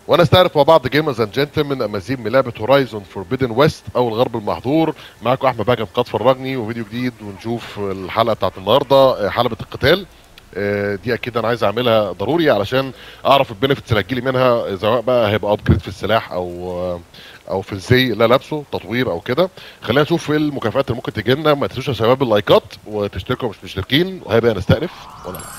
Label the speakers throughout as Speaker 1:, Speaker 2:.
Speaker 1: ونستعرف مع بعض جيمرز اند جنتلمان مزيد من لعبه هورايزون فوربيدن ويست او الغرب المحظور معاكم احمد باجم قد فرجني وفيديو جديد ونشوف الحلقه بتاعت النهارده حلبه القتال آه، دي اكيد انا عايز اعملها ضروري علشان اعرف البنفيتس اللي هتجيلي منها سواء بقى هيبقى ابجريد في السلاح او او في الزي اللي لابسه تطوير او كده خلينا نشوف ايه المكافآت اللي ممكن تجي لنا ما تنسوش يا شباب اللايكات وتشتركوا مش مشتركين وهيبقى نستأنف ولا لا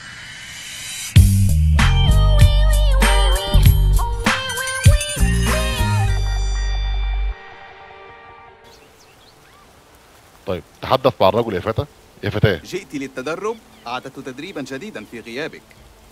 Speaker 1: طيب تحدث مع الرجل يا فتى يا فتاه
Speaker 2: جئت للتدرب أعددت تدريبا جديدا في غيابك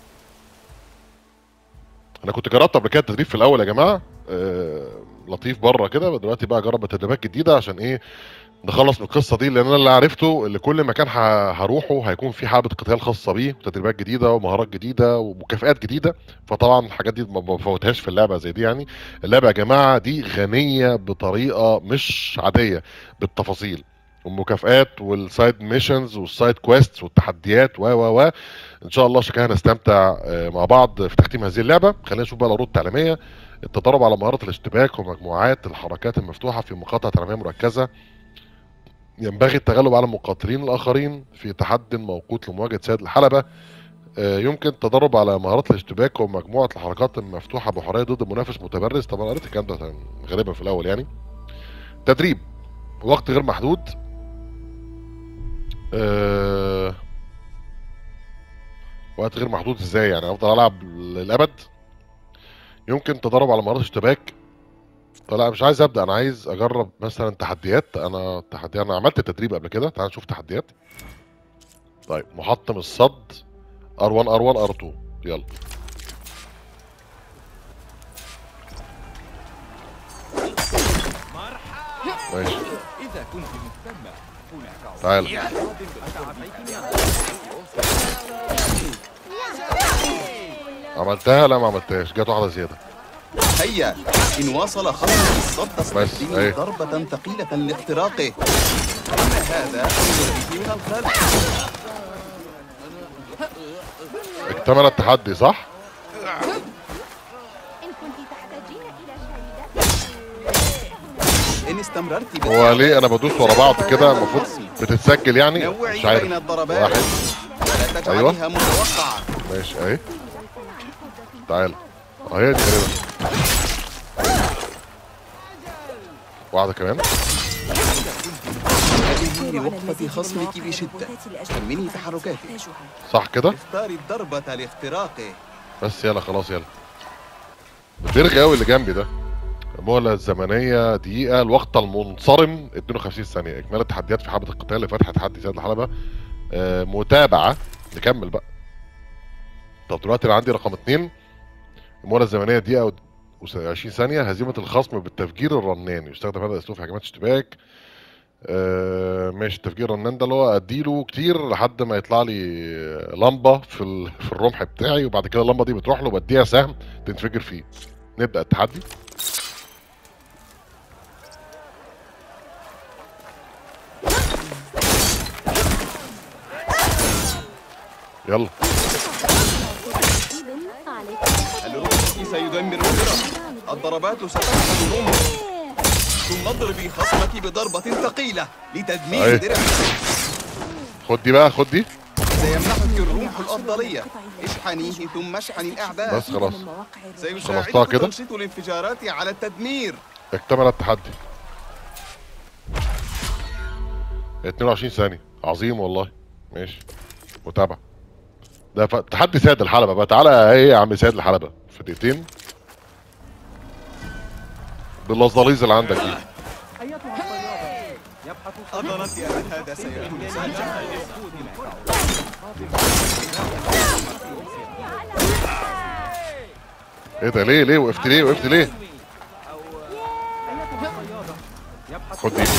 Speaker 1: انا كنت جربت قبل كده التدريب في الاول يا جماعه آه لطيف بره كده دلوقتي بقى اجرب تدريبات جديده عشان ايه نخلص من القصه دي لان انا اللي عرفته اللي كل مكان ه- هروحه هيكون في حلبه قتال خاصه بيه وتدريبات جديده ومهارات جديده ومكافآت جديده فطبعا الحاجات دي ما بفوتهاش في اللعبه زي دي يعني اللعبه يا جماعه دي غنيه بطريقه مش عاديه بالتفاصيل والمكافآت والسايد ميشنز والسايد كويستس والتحديات و و و ان شاء الله شكلها هنستمتع آه، مع بعض في تختيم هذه اللعبه خلينا نشوف بقى العروض التعليميه التدرب على مهاره الاشتباك ومجموعات الحركات المفتوحه في مقاطعه تعليميه مركزه ينبغي التغلب على المقاتلين الاخرين في تحد موقوت لمواجهه سيد الحلبه آه، يمكن التدرب على مهارات الاشتباك ومجموعه الحركات المفتوحه بحريه ضد منافس متمرس طبعا قريت الكلام ده غالبا في الاول يعني تدريب وقت غير محدود أه... وقت غير محدود ازاي يعني افضل العب للابد يمكن تدرب على مهارات اشتباك لا مش عايز ابدا انا عايز اجرب مثلا تحديات انا تحدي انا عملت تدريب قبل كده تعال نشوف تحديات طيب محطم الصد R1 R1 R2 يلا ماشي
Speaker 2: إذا كنت مهتمة هناك
Speaker 1: تعال عملتها لا ما عملتهاش جت واحده زياده
Speaker 2: هيا إن واصل خصمك الصد استخدمي
Speaker 1: أي.
Speaker 2: ضربة ثقيلة لاختراقه إن هذا يؤذيه من الخلف
Speaker 1: اكتمل التحدي صح
Speaker 3: إن كنت تحتاجين إلى شهيدة
Speaker 2: إن استمررت
Speaker 1: هو ليه انا بدوس ورا بعض كده المفروض بتتسجل يعني
Speaker 2: نوعي
Speaker 1: مش عارف
Speaker 2: بين الضربات
Speaker 1: واحد
Speaker 2: ولا تجعلها متوقعة
Speaker 1: ماشي اهي تعال اهي دي تقريبا واحده كمان
Speaker 2: هذه وقفة خصمك بشدة كملي تحركاتك
Speaker 1: صح كده
Speaker 2: اختاري الضربة لاختراقه
Speaker 1: بس يلا خلاص يلا بترغي قوي اللي جنبي ده المهلة الزمنية دقيقة الوقت المنصرم 52 ثانية إكمال التحديات في حلبة القتال لفتح تحدي سيد الحلبة آه متابعة نكمل بقى طب دلوقتي أنا عندي رقم اتنين المهلة الزمنية دقيقة و20 ثانية هزيمة الخصم بالتفجير الرناني يستخدم هذا الأسلوب في هجمات اشتباك آه ماشي التفجير الرنان ده اللي هو اديله كتير لحد ما يطلع لي لمبه في ال... في الرمح بتاعي وبعد كده اللمبه دي بتروح له بديها سهم تنفجر فيه نبدا التحدي يلا
Speaker 3: عليك
Speaker 2: الرمح سيدمر الفرق الضربات ستفقد الرمح ثم اضربي خصمك بضربة ثقيلة لتدمير
Speaker 1: أي.
Speaker 2: درعه
Speaker 1: خد دي بقى خد دي
Speaker 2: سيمنحك الرمح الأفضلية اشحنيه ثم اشحني الأعداء
Speaker 1: بس خلاص
Speaker 2: سيساعدك
Speaker 1: خلصتها كده؟
Speaker 2: تنشيط الانفجارات على التدمير
Speaker 1: اكتمل التحدي 22 ثانية عظيم والله ماشي متابعة ده ف... تحدي سيد الحلبة بقى تعالى ايه يا عم سيد الحلبة في دقيقتين باللزليز اللي عندك دي
Speaker 2: أظننت أن هذا سيكون سهلا
Speaker 1: ايه ده ليه ليه وقفت ليه وقفت ليه خد دي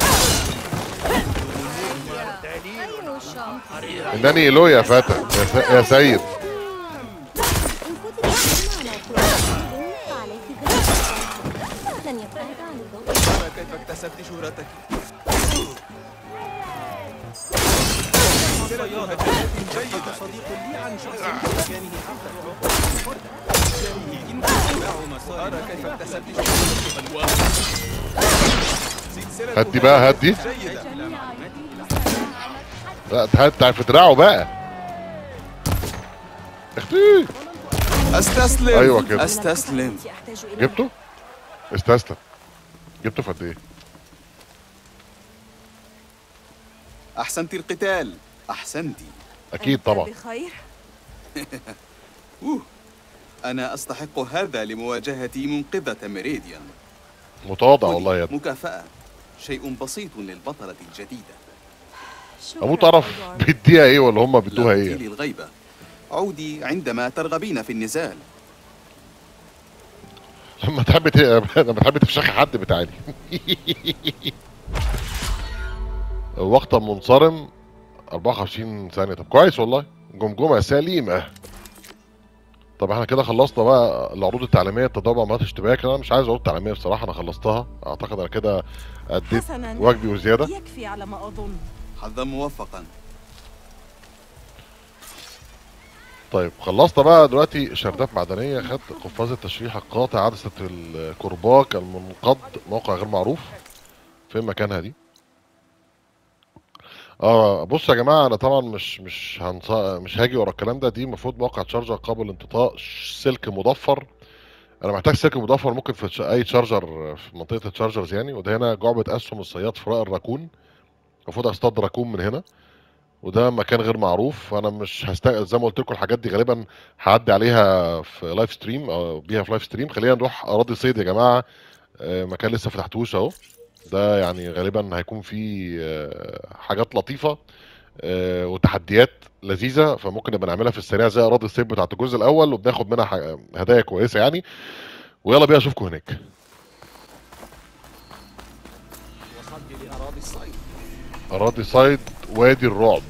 Speaker 1: انني الو يا فتى يا, س... يا سيد
Speaker 3: إن كنت تحتاجين عليك ذلك لن يبتعد عن الضوء
Speaker 2: ترى كيف اكتسبت شهرتك سيرة هجمات جيدة صديق لي عن شخص في مكانه حتى أرى كيف اكتسبت شخصية واحدة سلسلة
Speaker 1: هدي بقى، هدي.
Speaker 2: جيدة
Speaker 1: لا هات في دراعه بقى اختي
Speaker 2: استسلم
Speaker 1: أيوة كده.
Speaker 2: استسلم
Speaker 3: أحتاج إلى
Speaker 1: جبته استسلم جبته في قد ايه
Speaker 2: أحسنت القتال أحسنت
Speaker 1: اكيد طبعا
Speaker 3: بخير
Speaker 2: أوه. أنا أستحق هذا لمواجهة منقذة ميريديان
Speaker 1: متواضع والله يا ابني
Speaker 2: مكافأة شيء بسيط للبطلة الجديدة
Speaker 3: شكراً
Speaker 1: اموت اعرف
Speaker 3: أيضاً.
Speaker 1: بيديها ايه ولا هم بيدوها
Speaker 2: لا
Speaker 1: ايه
Speaker 2: تطيلي الغيبة عودي عندما ترغبين في النزال
Speaker 1: لما تحب ت... لما تحب تفشخي حد بتعالي الوقت منصرم 54 ثانية طب كويس والله جمجمة سليمة طب احنا كده خلصنا بقى العروض التعليمية التدرب مهارات اشتباك انا مش عايز عروض تعليمية بصراحة انا خلصتها اعتقد انا كده اديت
Speaker 4: حسنا
Speaker 1: واجبي وزيادة
Speaker 4: يكفي على ما أظن
Speaker 2: حظا موفقا
Speaker 1: طيب خلصنا بقى دلوقتي شردات معدنية خدت قفاز التشريح القاطع عدسة الكرباك المنقض موقع غير معروف فين مكانها دي اه بص يا جماعة انا طبعا مش مش هنص... مش هاجي ورا الكلام ده دي المفروض موقع تشارجر قابل انتطاء ش- سلك مضفر انا محتاج سلك مضفر ممكن في تش- اي تشارجر في منطقة التشارجرز يعني وده هنا جعبة اسهم الصياد فراء الراكون المفروض اصطاد راكون من هنا وده مكان غير معروف انا مش هست زي ما قلت لكم الحاجات دي غالبا هعدي عليها في لايف ستريم او بيها في لايف ستريم خلينا نروح اراضي صيد يا جماعه آه، مكان لسه فتحتوش اهو ده يعني غالبا هيكون فيه آه، حاجات لطيفه آه، وتحديات لذيذه فممكن نبقى نعملها في السريع زي اراضي الصيد بتاعت الجزء الاول وبناخد منها ح- هدايا كويسه يعني ويلا بينا اشوفكم هناك
Speaker 2: وصلت لأراضي الصيد
Speaker 1: أراضي صيد وادي الرعب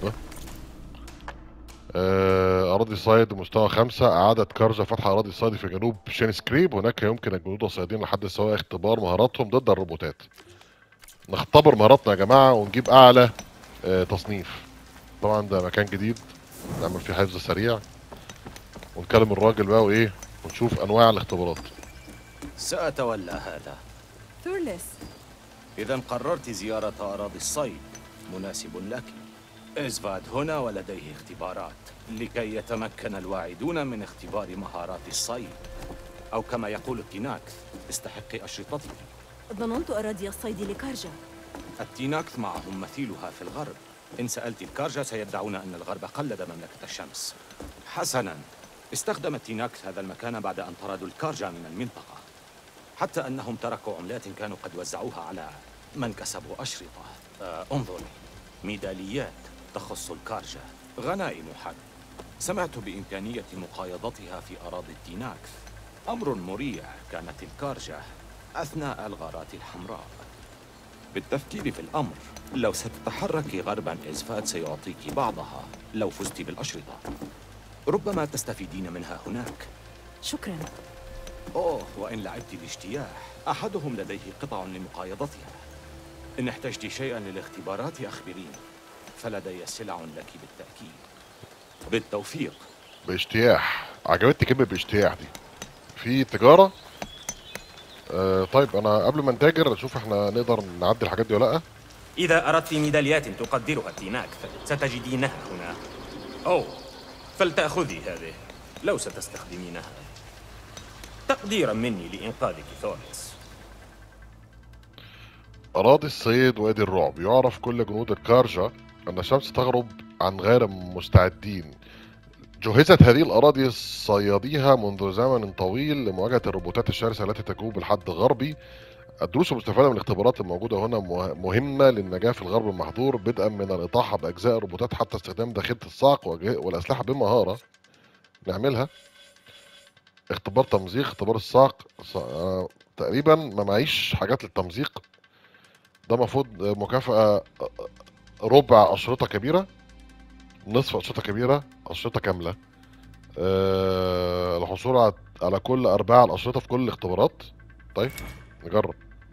Speaker 1: آه، أراضي صيد مستوى خمسة إعادة كارجا فتح أراضي الصيد في جنوب شين سكريب هناك يمكن الجنود والصيادين لحد السواء اختبار مهاراتهم ضد الروبوتات نختبر مهاراتنا يا جماعة ونجيب أعلى آه، تصنيف طبعا ده مكان جديد نعمل فيه حفظ سريع ونكلم الراجل بقى وإيه ونشوف أنواع الاختبارات
Speaker 5: سأتولى هذا
Speaker 4: ثورلس
Speaker 5: إذا قررت زيارة أراضي الصيد مناسب لك إزفاد هنا ولديه اختبارات لكي يتمكن الواعدون من اختبار مهارات الصيد أو كما يقول التيناكث استحقي أشرطتي
Speaker 4: ظننت أراضي الصيد لكارجا
Speaker 5: التيناكث معهم مثيلها في الغرب إن سألت الكارجا سيدعون أن الغرب قلد مملكة الشمس حسنا استخدم التيناكث هذا المكان بعد أن طردوا الكارجا من المنطقة حتى أنهم تركوا عملات كانوا قد وزعوها على من كسبوا أشرطة آه انظر ميداليات تخص الكارجا غنائم حرب سمعت بإمكانية مقايضتها في أراضي التيناكث أمر مريع كانت الكارجا أثناء الغارات الحمراء بالتفكير في الأمر لو ستتحركي غربا إزفاد سيعطيك بعضها لو فزت بالأشرطة ربما تستفيدين منها هناك
Speaker 4: شكرا
Speaker 5: أوه وإن لعبت باجتياح أحدهم لديه قطع لمقايضتها إن احتجت شيئا للاختبارات أخبريني فلدي سلع لك بالتأكيد بالتوفيق
Speaker 1: باجتياح عجبتني كلمة باجتياح دي في تجارة آه طيب انا قبل ما نتاجر اشوف احنا نقدر نعدي الحاجات دي ولا لا
Speaker 6: إذا أردت ميداليات تقدرها التيناك ستجدينها هنا أوه فلتأخذي هذه لو ستستخدمينها تقديرا مني لإنقاذك ثوركس
Speaker 1: أراضي الصيد وادي الرعب يعرف كل جنود الكارجا أن الشمس تغرب عن غير مستعدين جهزت هذه الأراضي صياديها منذ زمن طويل لمواجهة الروبوتات الشرسة التي تجوب الحد الغربي الدروس المستفادة من الاختبارات الموجودة هنا مه- مهمة للنجاة في الغرب المحظور بدءا من الإطاحة بأجزاء الروبوتات حتى استخدام داخلة الصاق وأجه- والأسلحة بمهارة نعملها اختبار تمزيق اختبار الصاق ص- آه، تقريبا ما معيش حاجات للتمزيق ده المفروض مكافأة ربع أشرطة كبيرة نصف أشرطة كبيرة أشرطة كاملة أه الحصول على- على كل أرباع الأشرطة في كل الاختبارات طيب نجرب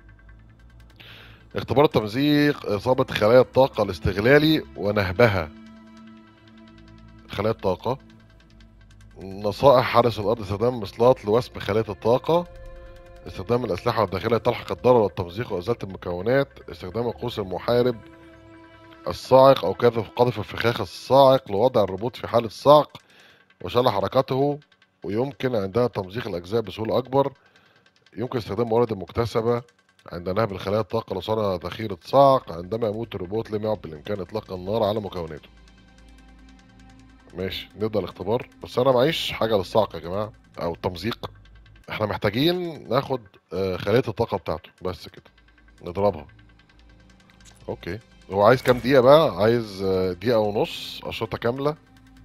Speaker 1: اختبار التمزيق إصابة خلايا الطاقة الاستغلالي ونهبها خلايا الطاقة نصائح حارس الأرض استخدام مصلات لوسم خلايا الطاقة استخدام الأسلحة الداخلية تلحق الضرر والتمزيق وإزالة المكونات استخدام القوس المحارب الصاعق أو كذف قذف الفخاخ الصاعق لوضع الروبوت في حالة صعق وشل حركته ويمكن عندها تمزيق الأجزاء بسهولة أكبر يمكن استخدام الموارد المكتسبة عند نهب الخلايا الطاقة لصنع ذخيرة صعق عندما يموت الروبوت لم يعد بالإمكان إطلاق النار على مكوناته ماشي نبدأ الاختبار بس أنا معيش حاجة للصعق يا جماعة أو التمزيق احنا محتاجين ناخد آه، خلية الطاقة بتاعته بس كده نضربها اوكي هو عايز كام دقيقة بقى عايز آه، دقيقة ونص أشرطة كاملة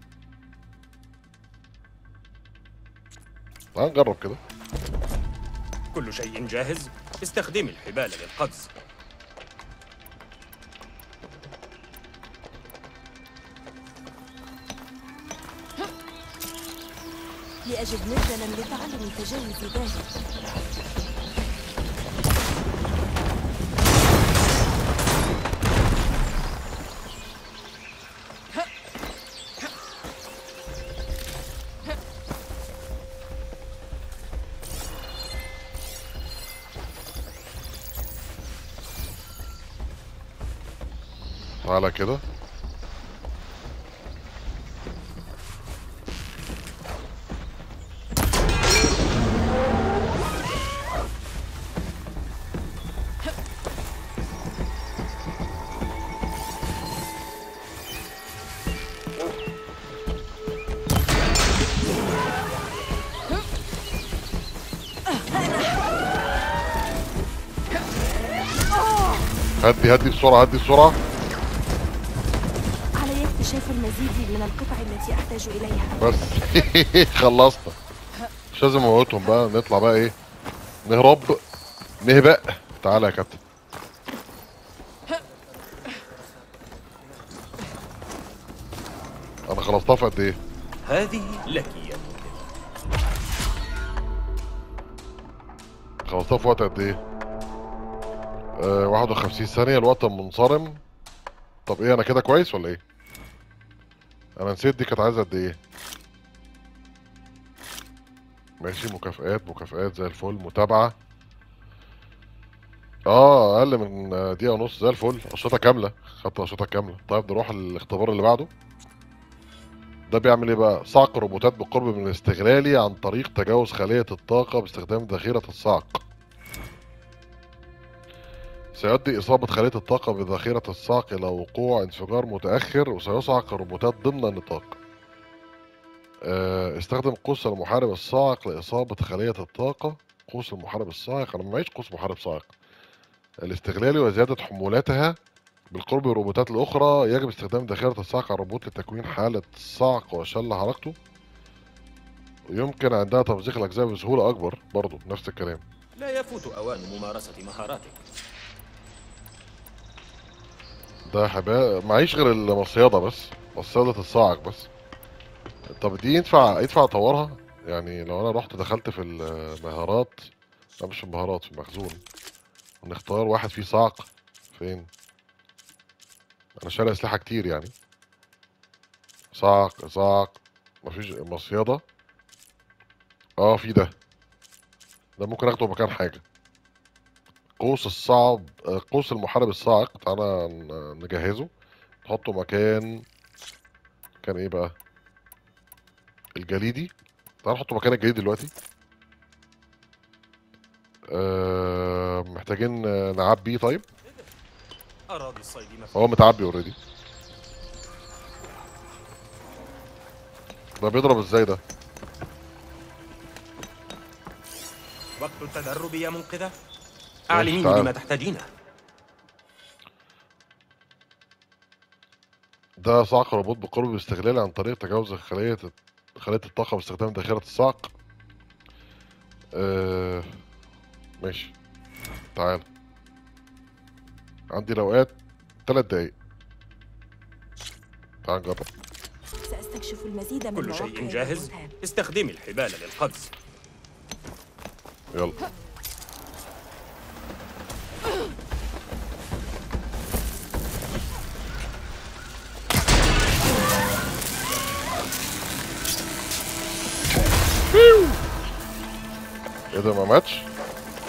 Speaker 1: تعال نجرب كده
Speaker 6: كل شيء جاهز استخدمي الحبال للقفز
Speaker 4: لأجد مدنا لتعلم تجاوز ذلك
Speaker 1: تعالى كده هدي هدي بسرعة هدي بسرعة
Speaker 4: علي اكتشاف المزيد من القطع التي أحتاج إليها
Speaker 1: بس خلصنا مش لازم اموتهم بقى نطلع بقى ايه نهرب نهبق تعالى يا كابتن انا خلصتها في قد ايه
Speaker 6: هذه لك يا منقذ
Speaker 1: خلصتها في وقت قد ايه آه 51 ثانية الوقت منصرم طب ايه انا كده كويس ولا ايه انا نسيت دي كانت عايزة قد ايه ماشي مكافآت مكافآت زي الفل متابعة اه اقل من آه، دقيقة ونص زي الفل اشرطة كاملة خدت اشرطة كاملة طيب نروح الاختبار اللي بعده ده بيعمل ايه بقى صعق روبوتات بالقرب من الاستغلالي عن طريق تجاوز خلية الطاقة باستخدام ذخيرة الصعق سيؤدي إصابة خلية الطاقة بذخيرة الصعق إلى وقوع انفجار متأخر وسيصعق الروبوتات ضمن النطاق آه، استخدم قوس المحارب الصاعق لإصابة خلية الطاقة قوس المحارب الصاعق أنا معيش قوس محارب صاعق الاستغلالي وزيادة حمولاتها بالقرب من الروبوتات الأخرى يجب استخدام ذخيرة الصعق على الروبوت لتكوين حالة صعق وشل حركته ويمكن عندها تمزيق الأجزاء بسهولة أكبر برضو نفس الكلام
Speaker 6: لا يفوت أوان ممارسة مهاراتك
Speaker 1: ده حباء معيش غير المصيادة بس مصيادة الصاعق بس طب دي ينفع ينفع اطورها يعني لو انا رحت دخلت في المهارات لا مش في المهارات في المخزون ونختار واحد فيه صعق فين انا شاري اسلحة كتير يعني صعق صعق مفيش مصيادة اه في ده ده ممكن اخده مكان حاجة قوس الصعب آه، قوس المحارب الصاعق تعالى ن- نجهزه نحطه مكان كان ايه بقى الجليدي تعال نحطه مكان الجليدي دلوقتي أه محتاجين آه، نعبيه طيب
Speaker 6: أراضي الصيد مفتوحة
Speaker 1: هو متعبي اوريدي ده بيضرب ازاي ده
Speaker 6: وقت التدرب يا منقذة أعلميني
Speaker 1: تعال.
Speaker 6: بما تحتاجينه
Speaker 1: ده صعق روبوت بقرب الاستغلال عن طريق تجاوز خلية خلية الطاقة باستخدام ذخيرة الصعق أه ماشي تعال عندي لوقات تلات دقايق تعال نجرب
Speaker 4: سأستكشف المزيد من
Speaker 6: كل
Speaker 4: مواقع
Speaker 6: شيء جاهز
Speaker 4: الروبوتات.
Speaker 6: استخدمي الحبال للقفز
Speaker 1: يلا ايه ده ما ماتش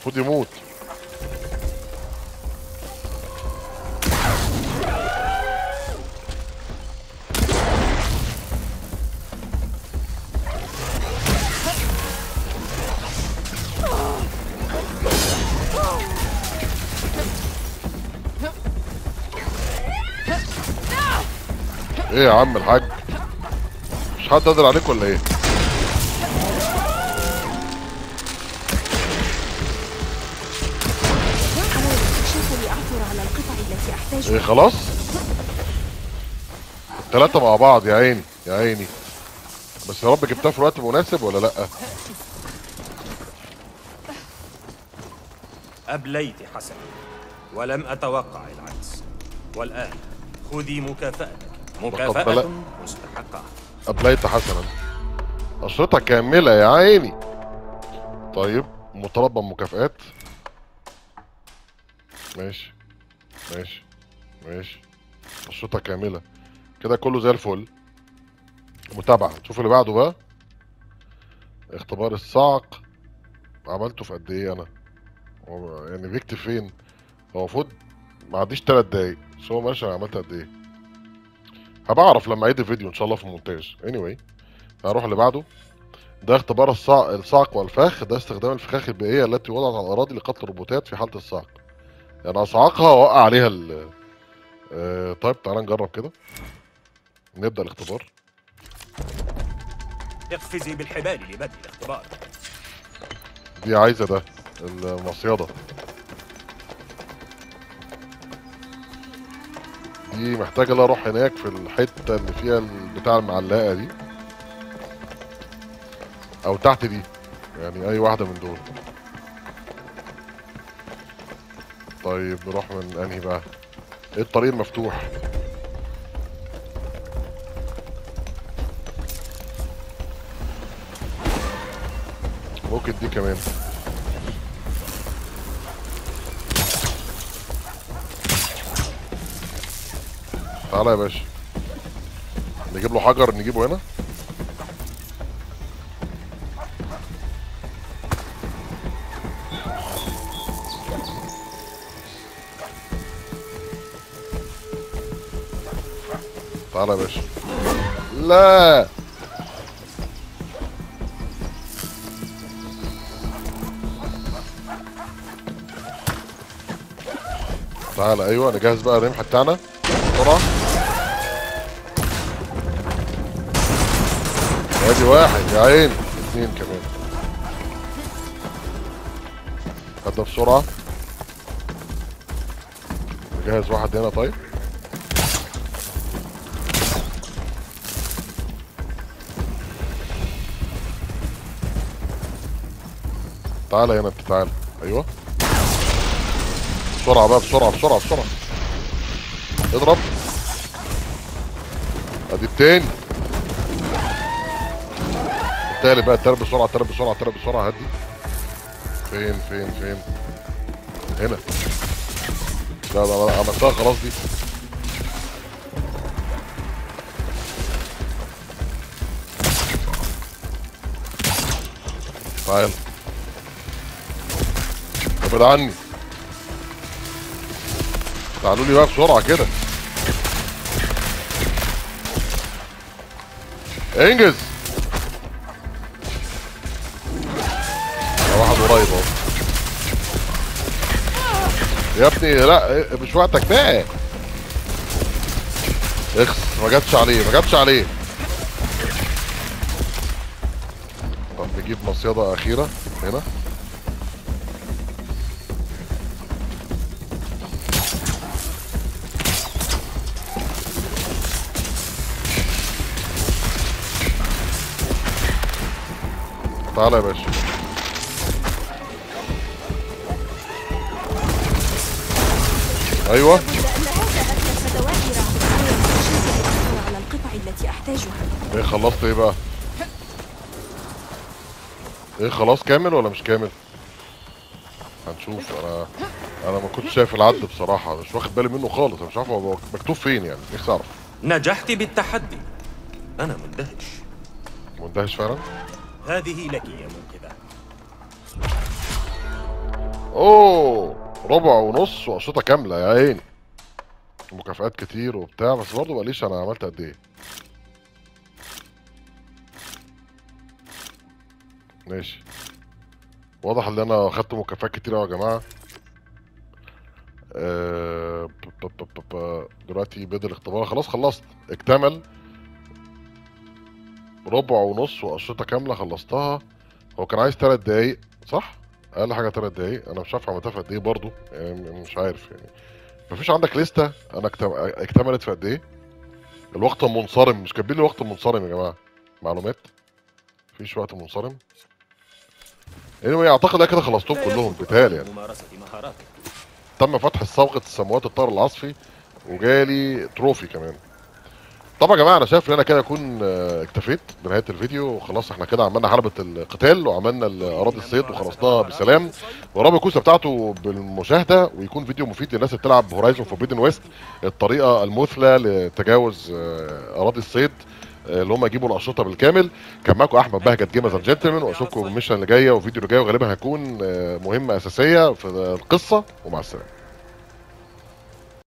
Speaker 1: المفروض يموت ايه يا عم الحاج مش حد قادر عليك ولا ايه
Speaker 4: أنا الاستكشاف لأعثر على القطع التي
Speaker 1: ايه
Speaker 4: أحتاجها
Speaker 1: خلاص التلاتة مع بعض يا عيني يا عيني بس يا رب جبتها في الوقت المناسب ولا لا
Speaker 6: أبليت حسنا ولم أتوقع العكس والآن خذي مكافأتك مكافأة
Speaker 1: بلى.
Speaker 6: مستحقة
Speaker 1: أبليت حسنا أشرطة كاملة يا عيني طيب مطالبة بمكافآت ماشي ماشي ماشي أشرطة كاملة كده كله زي الفل متابعة شوف اللي بعده بقى اختبار الصعق عملته في قد ايه انا هو يعني بيكتب فين هو المفروض ما عديش تلات دقايق بس هو ماشي انا عملت قد ايه هبقى اعرف لما اعيد الفيديو ان شاء الله في المونتاج anyway هروح اللي بعده ده اختبار الصعق, الصعق والفخ ده استخدام الفخاخ البيئية التي وضعت على الأراضي لقتل الروبوتات في حالة الصعق يعني أصعقها وأوقع عليها ال آه طيب تعالى نجرب كده نبدأ الاختبار
Speaker 6: اقفزي بالحبال لبدء الاختبار
Speaker 1: دي عايزة ده المصيدة دي محتاجة لا اروح هناك في الحتة اللي فيها البتاع المعلقة دي او تحت دي يعني اي واحدة من دول طيب نروح من انهي بقى ايه الطريق المفتوح ممكن دي كمان تعالى يا باشا نجيب له حجر نجيبه هنا تعالى يا باشا لا تعالى ايوه نجهز بقى الرمح بتاعنا بسرعه ادي واحد يا عين اثنين كمان هات ده بسرعه نجهز واحد هنا طيب تعالى هنا انت تعالى ايوه بسرعة بقى بسرعة بسرعة بسرعة اضرب ادي التاني التالت بقى التالت بسرعة التالت بسرعة التالت بسرعة هدي فين فين فين هنا لا لا لا عملتها خلاص دي تعال ابعد عني تعالوا لي بقى بسرعة كده انجز ده واحد قريب اهو يا ابني لا مش وقتك بقى اخس ما جاتش عليه ما جاتش عليه طب نجيب مصيدة أخيرة هنا تعالى يا باشا ايوه
Speaker 4: لابد أن هذا أتلف دوائر أنا الاستكشاف لأعثر على القطع التي أحتاجها
Speaker 1: ايه خلصت ايه بقى ايه خلاص كامل ولا مش كامل هنشوف انا انا ما كنتش شايف العد بصراحه مش واخد بالي منه خالص انا مش عارف هو مكتوب فين يعني نفسي اعرف
Speaker 6: نجحت بالتحدي أنا مندهش
Speaker 1: مندهش فعلا
Speaker 6: هذه لك يا منقذة
Speaker 1: اوه ربع ونص وقشطه كامله يا عيني مكافآت كتير وبتاع بس برضه مقاليش انا عملت قد ايه ماشي واضح ان انا خدت مكافآت كتير أوي يا جماعه آه، ب- ب- ب- ب- دلوقتي بدل الاختبار خلاص خلصت اكتمل ربع ونص وقشطه كامله خلصتها هو كان عايز تلات دقايق صح؟ اقل حاجه تلات دقايق انا مش عارف عملتها في قد ايه برضه يعني مش عارف يعني مفيش عندك لسته انا اكتم- اكتملت في قد ايه؟ الوقت المنصرم مش كاتبين لي وقت منصرم يا جماعه معلومات مفيش وقت منصرم anyway اعتقد انا كده خلصتهم
Speaker 6: لا
Speaker 1: كلهم
Speaker 6: يفوت
Speaker 1: بيتهيألي
Speaker 6: على
Speaker 1: يعني
Speaker 6: ممارسة مهاراتك
Speaker 1: تم فتح صبغه السماوات الطائر العصفي وجالي تروفي كمان طبعا يا جماعه انا شايف ان انا كده اكون آه، اكتفيت بنهايه الفيديو وخلاص احنا كده عملنا حلبة القتال وعملنا اراضي الصيد وخلصناها بسلام ويا رب يكون استمتعتوا بالمشاهده ويكون فيديو مفيد للناس اللي بتلعب هورايزون فوربيدن ويست الطريقه المثلى لتجاوز آه، اراضي الصيد آه، اللي هم يجيبوا الاشرطه بالكامل كان معاكم احمد بهجت جيمرز اند جنتلمان واشوفكم الميشن اللي جايه وفيديو اللي جاي وغالبا هيكون آه، مهمه اساسيه في القصه ومع السلامه